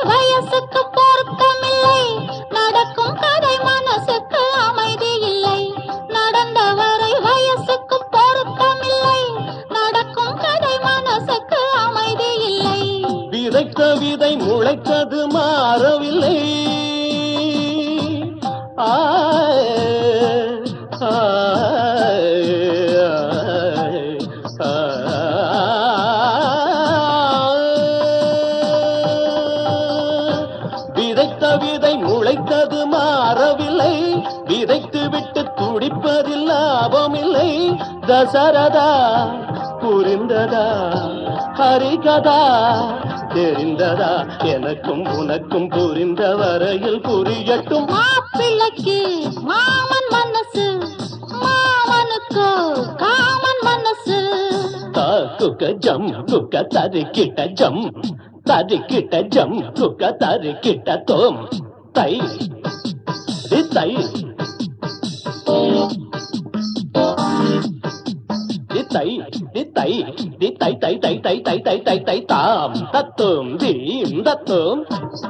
வயசுக்கு பொருத்தமில்லை நடக்கும் கதை மனசுக்கு அமைதி இல்லை நடந்தவரை வயசுக்கு பொருத்தமில்லை நடக்கும் கதை மனசுக்கு அமைதி இல்லை விதைத்த விதை முளைத்தது மாறவில்லை ஆய், ஆய், ஆய், ஆய். விதைத்த விதை முளைத்தது மாறவில்லை விதைத்து விட்டு துடிப்பதில் லாபமில்லை தசரதா புரிந்ததா ஹரிகதா தெரிந்ததா எனக்கும் உனக்கும் புரிந்த வரையில் புரியட்டும் மாப்பிள்ளைக்கு மாமன் மனசு மாமனுக்கு காமன் மனசு குக்க ஜம் குக்க தரிக்கிட்ட ஜம் தரிக்கிட்ட ஜம் குக்க தரிக்கிட்ட தோம் தை தி தை தி தை தி தை தி தை தை தை தை தை தை தை தை தாம் தத்தும் தீம் தத்தும்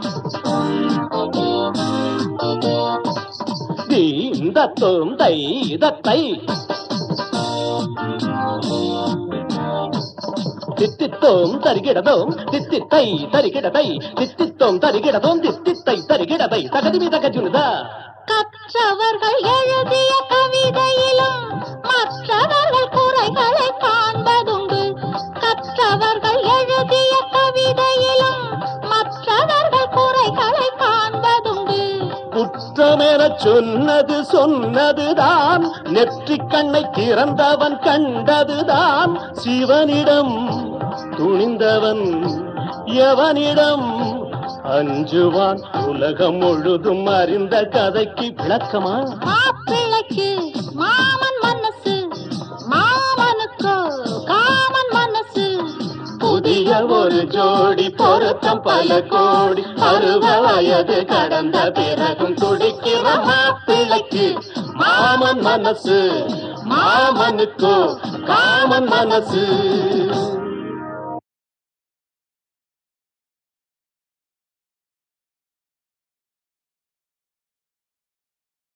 தீம் தத்தும் தை தத்தை தித்தித்தோம் தருகிடதோம் தித்தித்தை தருகிடதை தித்தித்தோம் தருகிடதோம் தித்தித்தை தருகிடதை தகதிமி தகஜுனுதா கற்றவர்கள் எழுதிய கவிதையிலும் மற்றவர்கள் குறைகளை காண்பதுண்டு கற்றவர்கள் எழுதிய கவிதையிலும் மற்றவர்கள் குறைகளை காண்பதுண்டு குற்றமென சொன்னது சொன்னதுதான் நெற்றிக் கண்ணை திறந்தவன் கண்டதுதான் சிவனிடம் துணிந்தவன் எவனிடம் அஞ்சுவான் உலகம் முழுதும் அறிந்த கதைக்கு விளக்கமா மாப்பிள்ளைக்கு மாமன் மனசு மாமனுக்கு காமன் மனசு புதிய ஒரு ஜோடி பொருத்தம் பல கோடி பருவ வயது கடந்த பிறகும் துடிக்கிற மாப்பிள்ளைக்கு மாமன் மனசு மாமனுக்கோ காமன் மனசு